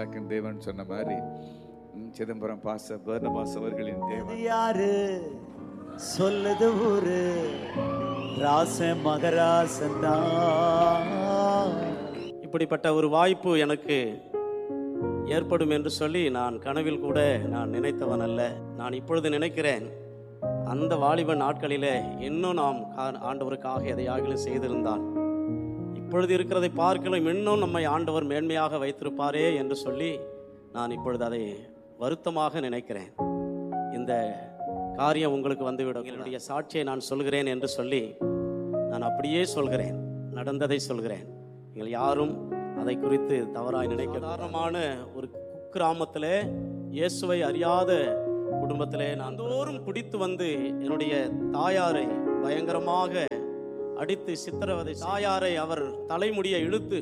ஈசாக்கின் தேவன் சொன்ன மாதிரி ம், சிதம்பரம் பாச பர்னபாஸ் அவர்களின் தேவன் இது யாரு சொல்லுது ஊரு ராச மகராசன் இப்படிப்பட்ட ஒரு வாய்ப்பு எனக்கு ஏற்படும் என்று சொல்லி நான் கனவில் கூட நான் நினைத்தவன் அல்ல நான் இப்பொழுது நினைக்கிறேன் அந்த வாலிப நாட்களிலே இன்னும் நாம் கா- ஆண்டவருக்காக எதையாகிலும் செய்திருந்தால் இப்பொழுது இருக்கிறதை பார்க்கலாம் இன்னும் நம்மை ஆண்டவர் மேன்மையாக வைத்திருப்பாரே என்று சொல்லி நான் இப்பொழுது அதை வருத்தமாக நினைக்கிறேன் இந்த காரியம் உங்களுக்கு வந்துவிடும் என்னுடைய சாட்சியை நான் சொல்கிறேன் என்று சொல்லி நான் அப்படியே சொல்கிறேன் நடந்ததை சொல்கிறேன் நீங்கள் யாரும் அதை குறித்து தவறாய் நினைக்க சாதாரணமான ஒரு குக்கிராமத்திலே இயேசுவை அறியாத குடும்பத்திலே நான் தோறும் பிடித்து வந்து என்னுடைய தாயாரை பயங்கரமாக அடித்து சித்திரவதை தாயாரை அவர் தலைமுடியை இழுத்து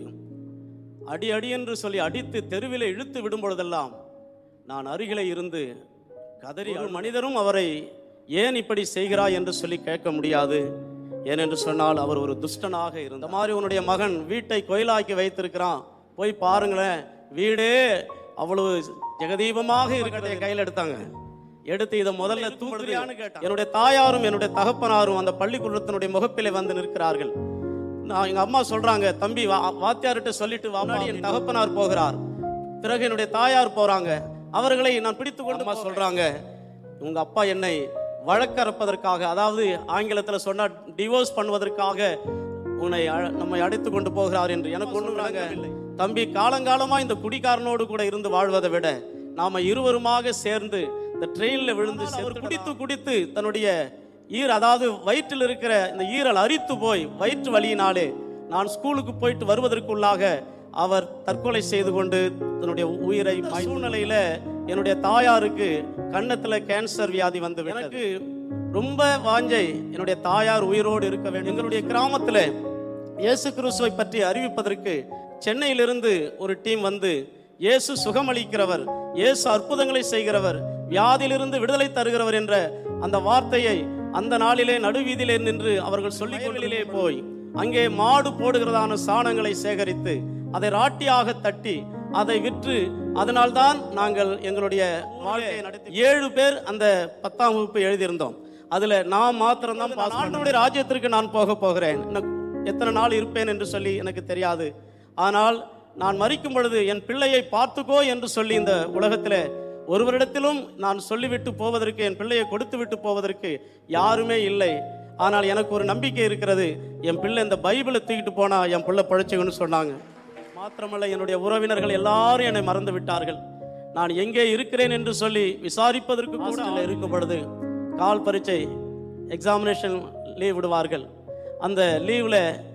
அடி அடி என்று சொல்லி அடித்து தெருவிலே இழுத்து விடும் பொழுதெல்லாம் நான் அருகிலே இருந்து கதறி ஒரு மனிதரும் அவரை ஏன் இப்படி செய்கிறாய் என்று சொல்லி கேட்க முடியாது ஏனென்று சொன்னால் அவர் ஒரு துஷ்டனாக இருந்த மாதிரி உன்னுடைய மகன் வீட்டை கோயிலாக்கி வைத்திருக்கிறான் போய் பாருங்களேன் வீடே அவ்வளவு ஜெகதீபமாக இருக்கிறதை கையில் எடுத்தாங்க எடுத்து இதை முதல்ல தூக்குறியான்னு கேட்டான் என்னுடைய தாயாரும் என்னுடைய தகப்பனாரும் அந்த பள்ளிக்கூடத்தினுடைய முகப்பிலே வந்து நிற்கிறார்கள் நான் எங்க அம்மா சொல்றாங்க தம்பி வா வாத்தியார்கிட்ட சொல்லிட்டு வா முன்னாடி என் தகப்பனார் போகிறார் பிறகு என்னுடைய தாயார் போறாங்க அவர்களை நான் பிடித்து கொண்டு அம்மா சொல்றாங்க உங்க அப்பா என்னை வழக்கறப்பதற்காக அதாவது ஆங்கிலத்தில் சொன்னா டிவோர்ஸ் பண்ணுவதற்காக உன்னை அழ- நம்மை அழைத்து கொண்டு போகிறார் என்று எனக்கு ஒண்ணுறாங்க தம்பி காலங்காலமா இந்த குடிகாரனோடு கூட இருந்து வாழ்வதை விட நாம இருவருமாக சேர்ந்து இந்த ட்ரெயின்ல விழுந்து சேர்ந்து குடித்து குடித்து தன்னுடைய ஈர அதாவது வயிற்றில் இருக்கிற இந்த ஈரல் அரித்து போய் வயிற்று வலியினாலே நான் ஸ்கூலுக்கு போயிட்டு வருவதற்குள்ளாக அவர் தற்கொலை செய்து கொண்டு தன்னுடைய உயிரை மாய்த்து- சூழ்நிலையில என்னுடைய தாயாருக்கு கன்னத்துல கேன்சர் வியாதி வந்து விட்டது. எனக்கு ரொம்ப வாஞ்சை என்னுடைய தாயார் உயிரோடு இருக்க வேண்டும் எங்களுடைய கிராமத்துல இயேசு கிறிஸ்துவை பற்றி அறிவிப்பதற்கு சென்னையிலிருந்து ஒரு டீம் வந்து இயேசு சுகமளிக்கிறவர் இயேசு அற்புதங்களை செய்கிறவர் வியாதியிலிருந்து விடுதலை தருகிறவர் என்ற அந்த வார்த்தையை அந்த நாளிலே நடுவீதியிலே நின்று அவர்கள் சொல்லிக்கொள்ளிலே போய் அங்கே மாடு போடுகிறதான சாணங்களை சேகரித்து அதை ராட்டியாக தட்டி அதை விற்று அதனால்தான் நாங்கள் எங்களுடைய வாழ்க்கையை நடத்தி ஏழு பேர் அந்த பத்தாம் வகுப்பு எழுதியிருந்தோம் அதுல நான் மாத்திரம்தான் பாஸ் ஆண்டவருடைய ராஜ்யத்திற்கு நான் போக போகிறேன் இன்னும் எத்தனை நாள் இருப்பேன் என்று சொல்லி எனக்கு தெரியாது ஆனால் நான் மறிக்கும் பொழுது என் பிள்ளையை பார்த்துக்கோ என்று சொல்லி இந்த உலகத்திலே ஒருவரிடத்திலும் நான் சொல்லிவிட்டு போவதற்கு என் பிள்ளையை கொடுத்து விட்டு போவதற்கு யாருமே இல்லை ஆனால் எனக்கு ஒரு நம்பிக்கை இருக்கிறது என் பிள்ளை இந்த பைபிளை தூக்கிட்டு போனா என் பிள்ளை பழைச்சுன்னு சொன்னாங்க மாத்திரமல்ல என்னுடைய உறவினர்கள் எல்லாரும் என்னை மறந்து விட்டார்கள் நான் எங்கே இருக்கிறேன் என்று சொல்லி விசாரிப்பதற்கு கூட ஆள் இருக்கும் பொழுது கால் பரீட்சை எக்ஸாமினேஷன் லீவ் விடுவார்கள் அந்த லீவில்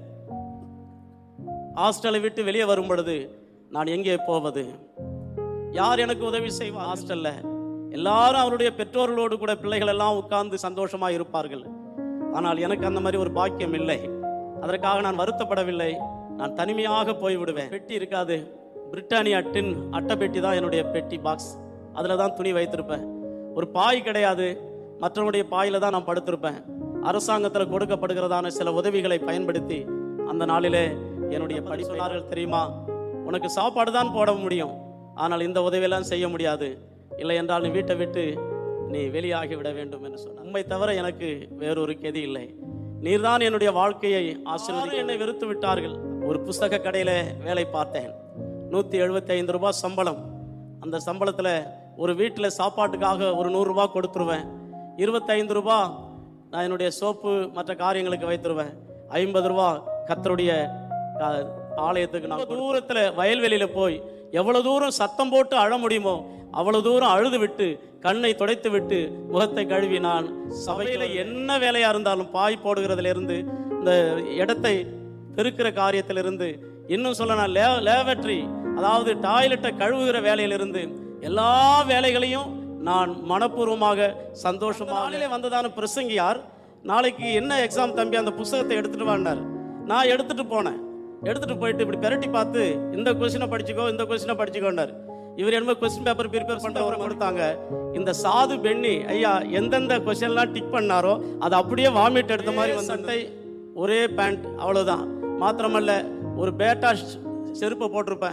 ஹாஸ்டலை விட்டு வெளியே வரும் பொழுது நான் எங்கே போவது யார் எனக்கு உதவி செய்வா ஹாஸ்டல்ல எல்லாரும் அவருடைய பெற்றோர்களோடு கூட பிள்ளைகள் எல்லாம் உட்கார்ந்து சந்தோஷமா இருப்பார்கள் ஆனால் எனக்கு அந்த மாதிரி ஒரு பாக்கியம் இல்லை அதற்காக நான் வருத்தப்படவில்லை நான் தனிமையாக போய் விடுவேன் பெட்டி இருக்காது பிரிட்டானியா டின் அட்டை பெட்டி தான் என்னுடைய பெட்டி பாக்ஸ் அதில் தான் துணி வைத்திருப்பேன் ஒரு பாய் கிடையாது மற்றவனுடைய பாயில தான் நான் படுத்திருப்பேன் அரசாங்கத்தில் கொடுக்கப்படுகிறதான சில உதவிகளை பயன்படுத்தி அந்த நாளிலே என்னுடைய படி சொன்னார்கள் தெரியுமா உனக்கு சாப்பாடு தான் போட முடியும் ஆனால் இந்த உதவியெல்லாம் செய்ய முடியாது இல்லை என்றால் நீ வீட்டை விட்டு நீ வெளியாகி விட வேண்டும் என்று சொன்னார் உண்மை தவிர எனக்கு வேறொரு கெதி இல்லை நீர்தான் என்னுடைய வாழ்க்கையை ஆசீர்வதி என்னை வெறுத்து விட்டார்கள் ஒரு புஸ்தக கடையில வேலை பார்த்தேன் நூற்றி எழுபத்தி ஐந்து ரூபாய் சம்பளம் அந்த சம்பளத்தில் ஒரு வீட்டில் சாப்பாட்டுக்காக ஒரு நூறுரூபா கொடுத்துருவேன் இருபத்தைந்து ரூபா நான் என்னுடைய சோப்பு மற்ற காரியங்களுக்கு வைத்துருவேன் ஐம்பது ரூபா கத்தருடைய க- ஆலயத்துக்கு நான் தூரத்தில் வயல்வெளியில் போய் எவ்வளவு தூரம் சத்தம் போட்டு அழ முடியுமோ அவ்வளவு தூரம் அழுது விட்டு கண்ணை துடைத்து விட்டு முகத்தை கழுவி நான் சபையில் என்ன வேலையா இருந்தாலும் பாய் போடுகிறதுல இருந்து இந்த இடத்தை பெருக்கிற காரியத்திலிருந்து இன்னும் சொல்ல நான் லே லேவட்ரி அதாவது டாய்லெட்டை கழுவுகிற வேலையிலிருந்து எல்லா வேலைகளையும் நான் மனப்பூர்வமாக சந்தோஷமாக வந்ததான பிரசங்கியார் நாளைக்கு என்ன எக்ஸாம் தம்பி அந்த புஸ்தகத்தை எடுத்துட்டு வாண்டார் நான் எடுத்துட்டு போனேன் எடுத்துட்டு போயிட்டு இப்படி பெரட்டி பார்த்து இந்த கொஸ்டினை படிச்சுக்கோ இந்த கொஸ்டினை படிச்சுக்கோண்டார் இவர் என்ன கொஸ்டின் பேப்பர் ப்ரிப்பேர் பண்றவரை கொடுத்தாங்க இந்த சாது பெண்ணி ஐயா எந்தெந்த கொஸ்டின்லாம் டிக் பண்ணாரோ அது அப்படியே வாமிட் எடுத்த மாதிரி வந்து சட்டை ஒரே பேண்ட் அவ்வளவுதான் மாத்திரமல்ல ஒரு பேட்டா ஷ்- செருப்பை போட்டிருப்பேன்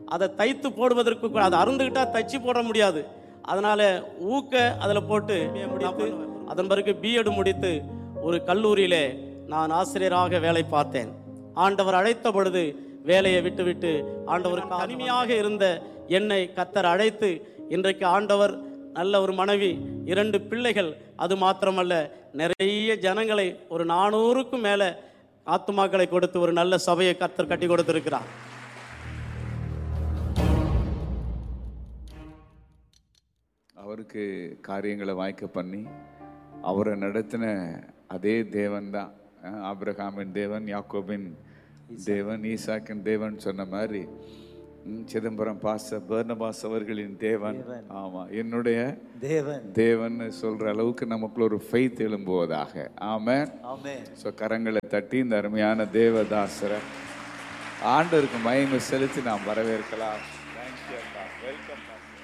அதை தைத்து போடுவதற்கு கூட அதை அருந்துக்கிட்டா தைச்சு போட முடியாது அதனால ஊக்க அதில் போட்டு முடித்து அதன் பிறகு பிஎட் முடித்து ஒரு கல்லூரியிலே நான் ஆசிரியராக வேலை பார்த்தேன் ஆண்டவர் அழைத்த பொழுது வேலையை விட்டுவிட்டு ஆண்டவருக்கு தனிமையாக இருந்த என்னை கத்தர் அழைத்து இன்றைக்கு ஆண்டவர் நல்ல ஒரு மனைவி இரண்டு பிள்ளைகள் அது மாத்திரமல்ல நிறைய ஜனங்களை ஒரு நானூறுக்கும் மேலே ஆத்துமாக்களை கொடுத்து ஒரு நல்ல சபையை கத்தர் கட்டி கொடுத்திருக்கிறார் அவருக்கு காரியங்களை வாய்க்க பண்ணி அவரை நடத்தின அதே தேவன் தான் ஆபிரகாமின் தேவன் யாக்கோபின் தேவன் ஈசாக்கின் தேவன் சொன்ன மாதிரி ம், சிதம்பரம் பாச பர்னபாஸ் அவர்களின் தேவன் ஆமா என்னுடைய தேவன் தேவன் சொல்ற அளவுக்கு நமக்குள்ள ஒரு ஃபெய்த் எழும்புவதாக ஆமென் ஆமென் ஸோ கரங்களை தட்டி இந்த அருமையான தேவதாசரை ஆண்டவருக்கு மகிமை செலுத்தி நாம் வரவேற்கலாம் தேங்க்யூ வெல்கம்